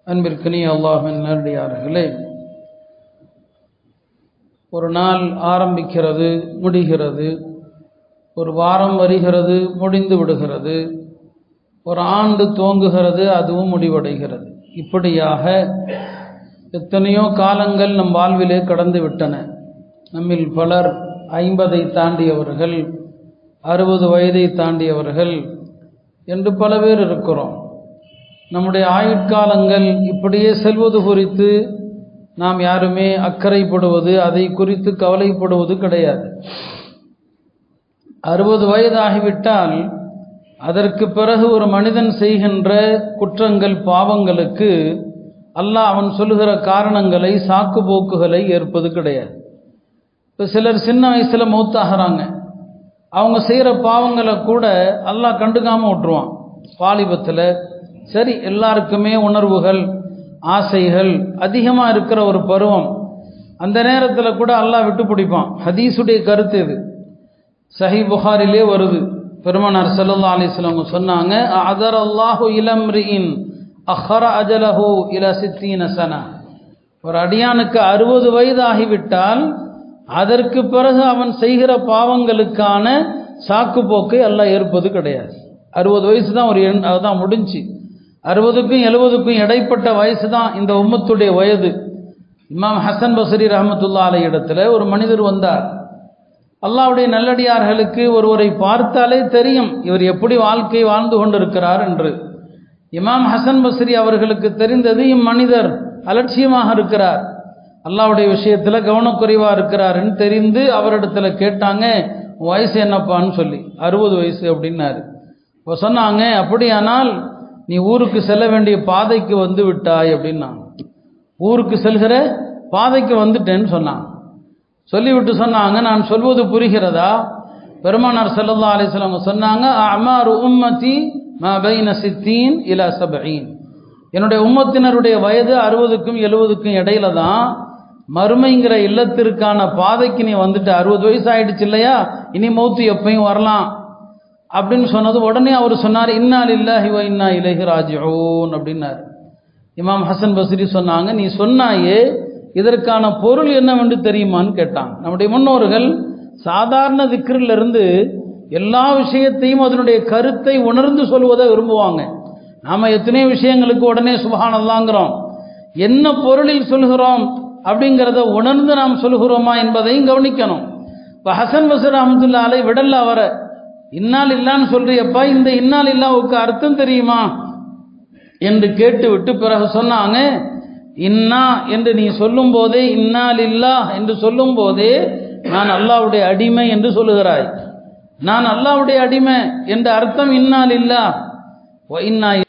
அன்பிற்கினிய அல்லாஹின் நேரடியார்களே ஒரு நாள் ஆரம்பிக்கிறது முடிகிறது ஒரு வாரம் வருகிறது முடிந்து விடுகிறது ஒரு ஆண்டு துவங்குகிறது அதுவும் முடிவடைகிறது இப்படியாக எத்தனையோ காலங்கள் நம் வாழ்விலே கடந்து விட்டன நம்மில் பலர் ஐம்பதை தாண்டியவர்கள் அறுபது வயதை தாண்டியவர்கள் என்று பல பேர் இருக்கிறோம் நம்முடைய ஆயுட்காலங்கள் இப்படியே செல்வது குறித்து நாம் யாருமே அக்கறைப்படுவது அதை குறித்து கவலைப்படுவது கிடையாது அறுபது வயதாகிவிட்டால் அதற்கு பிறகு ஒரு மனிதன் செய்கின்ற குற்றங்கள் பாவங்களுக்கு அல்லாஹ் அவன் சொல்லுகிற காரணங்களை சாக்கு போக்குகளை ஏற்பது கிடையாது இப்போ சிலர் சின்ன வயசில் மௌத்தாகிறாங்க அவங்க செய்கிற பாவங்களை கூட அல்லாஹ் கண்டுக்காமல் விட்டுருவான் வாலிபத்தில் சரி எல்லாருக்குமே உணர்வுகள் ஆசைகள் அதிகமாக இருக்கிற ஒரு பருவம் அந்த நேரத்தில் கூட அல்லாஹ் விட்டு பிடிப்பான் ஹதீஸுடைய கருத்து இது சஹி புகாரிலே வருது பெருமானார் சல்லா அலிஸ்லாம் சொன்னாங்க அதர் அல்லாஹு இளம்ரியின் அஹர அஜலஹு இல சித்தீன சனா ஒரு அடியானுக்கு அறுபது வயது ஆகிவிட்டால் அதற்கு பிறகு அவன் செய்கிற பாவங்களுக்கான சாக்கு போக்கை எல்லாம் ஏற்பது கிடையாது அறுபது வயசு தான் ஒரு எண் அதுதான் முடிஞ்சு அறுபதுக்கும் எழுபதுக்கும் இடைப்பட்ட வயசு தான் இந்த உம்மத்துடைய வயது இமாம் ஹசன் பசரி ரஹமத்துல்லா அலை இடத்துல ஒரு மனிதர் வந்தார் அல்லாவுடைய நல்லடியார்களுக்கு ஒருவரை பார்த்தாலே தெரியும் இவர் எப்படி வாழ்க்கை வாழ்ந்து கொண்டிருக்கிறார் என்று இமாம் ஹசன் பஸ்ரி அவர்களுக்கு தெரிந்தது இம்மனிதர் அலட்சியமாக இருக்கிறார் அல்லாவுடைய விஷயத்தில் கவனக்குறைவாக இருக்கிறாருன்னு தெரிந்து அவரிடத்துல கேட்டாங்க வயசு என்னப்பான்னு சொல்லி அறுபது வயசு அப்படின்னாரு இப்போ சொன்னாங்க அப்படியானால் நீ ஊருக்கு செல்ல வேண்டிய பாதைக்கு வந்து விட்டாய் அப்படின்னாங்க ஊருக்கு செல்கிற பாதைக்கு வந்துட்டேன்னு சொன்னான் சொல்லிவிட்டு சொன்னாங்க நான் சொல்வது புரிகிறதா பெருமானார் சல்லா அலிஸ்லாம் சொன்னாங்க அமார் உம்மதி மபைன சித்தீன் இலா சபீன் என்னுடைய உம்மத்தினருடைய வயது அறுபதுக்கும் எழுபதுக்கும் இடையில தான் மறுமைங்கிற இல்லத்திற்கான பாதைக்கு நீ வந்துட்டு அறுபது வயசு ஆயிடுச்சு இல்லையா இனி மௌத்து எப்பயும் வரலாம் அப்படின்னு சொன்னது உடனே அவர் சொன்னார் இன்னால் இல்லாஹி வ இன்னா இலஹி ராஜிஊன் அப்படின்னார் இமாம் ஹசன் பஸ்ரி சொன்னாங்க நீ சொன்னாயே இதற்கான பொருள் என்னவென்று தெரியுமான்னு கேட்டாங்க நம்முடைய முன்னோர்கள் சாதாரண திக்கிரிலிருந்து எல்லா விஷயத்தையும் அதனுடைய கருத்தை உணர்ந்து சொல்வதை விரும்புவாங்க நாம் எத்தனையோ விஷயங்களுக்கு உடனே சுபகானல்லாங்கிறோம் என்ன பொருளில் சொல்கிறோம் அப்படிங்கிறத உணர்ந்து நாம் சொல்கிறோமா என்பதையும் கவனிக்கணும் இப்போ ஹசன் பசர் அஹமதுல்லா அலை விடல்ல அவர இன்னால் இல்லான்னு சொல்றியப்பா இந்த இன்னால் இல்லாவுக்கு அர்த்தம் தெரியுமா என்று கேட்டுவிட்டு பிறகு சொன்னாங்க இன்னா என்று நீ சொல்லும் போதே இன்னால் இல்லா என்று சொல்லும் போதே நான் அல்லாவுடைய அடிமை என்று சொல்லுகிறாய் நான் அல்லாவுடைய அடிமை என்ற அர்த்தம் இன்னால் இல்லா இன்னா